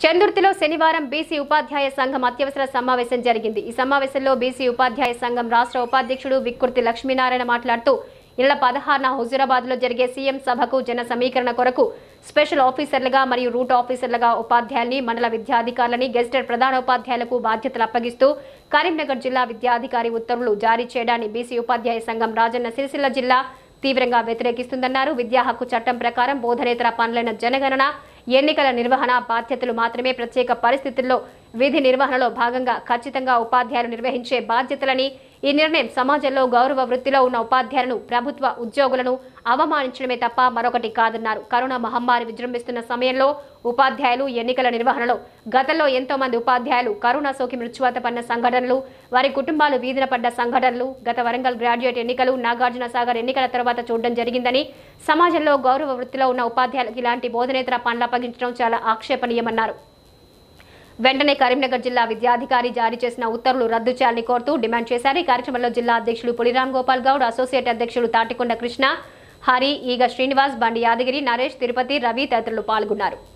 చందుర్తిలో శనివారం బీసీ ఉపాధ్యాయ సంఘం అత్యవసర సమావేశం జరిగింది ఈ సమావేశంలో బీసీ ఉపాధ్యాయ సంఘం రాష్ట్ర ఉపాధ్యక్షుడు విక్కుర్తి లక్ష్మీనారాయణ మాట్లాడుతూ ఇళ్ల పదహారున హుజురాబాద్ లో జరిగే సీఎం సభకు జన సమీకరణ కొరకు స్పెషల్ ఆఫీసర్లుగా మరియు రూట్ ఆఫీసర్లుగా ఉపాధ్యాయుల్ని మండల విద్యాధికారులని గెస్టెడ్ ప్రధాన ఉపాధ్యాయులకు బాధ్యతలు అప్పగిస్తూ కరీంనగర్ జిల్లా విద్యాధికారి ఉత్తర్వులు జారీ చేయడాన్ని బీసీ ఉపాధ్యాయ సంఘం రాజన్న సిరిసిల్ల జిల్లా తీవ్రంగా వ్యతిరేకిస్తుందన్నారు విద్యా హక్కు చట్టం ప్రకారం బోధనేతర పనులైన జనగణన ఎన్నికల నిర్వహణ బాధ్యతలు మాత్రమే ప్రత్యేక పరిస్థితుల్లో విధి నిర్వహణలో భాగంగా ఖచ్చితంగా ఉపాధ్యాయులు నిర్వహించే బాధ్యతలని ఈ నిర్ణయం సమాజంలో గౌరవ వృత్తిలో ఉన్న ఉపాధ్యాయులను ప్రభుత్వ ఉద్యోగులను అవమానించడమే తప్ప మరొకటి కాదన్నారు కరోనా మహమ్మారి విజృంభిస్తున్న సమయంలో ఉపాధ్యాయులు ఎన్నికల నిర్వహణలో గతంలో ఎంతో మంది ఉపాధ్యాయులు కరోనా సోకి మృత్యువాత పడిన సంఘటనలు వారి కుటుంబాలు వీధిన పడ్డ సంఘటనలు గత వరంగల్ గ్రాడ్యుయేట్ ఎన్నికలు నాగార్జున సాగర్ ఎన్నికల తర్వాత చూడడం జరిగిందని సమాజంలో గౌరవ వృత్తిలో ఉన్న ఉపాధ్యాయులకు ఇలాంటి బోధనేతర పనులు అప్పగించడం చాలా ఆక్షేపణీయమన్నారు వెంటనే కరీంనగర్ జిల్లా విద్యాధికారి జారీ చేసిన ఉత్తర్వులు రద్దు చేయాలని కోరుతూ డిమాండ్ చేశారు ఈ కార్యక్రమంలో జిల్లా అధ్యక్షులు పులిరామ్ గోపాల్ గౌడ్ అసోసియేట్ అధ్యక్షులు తాటికొండ కృష్ణ హరి ఈగ శ్రీనివాస్ బండి యాదగిరి నరేష్ తిరుపతి రవి తదితరులు పాల్గొన్నారు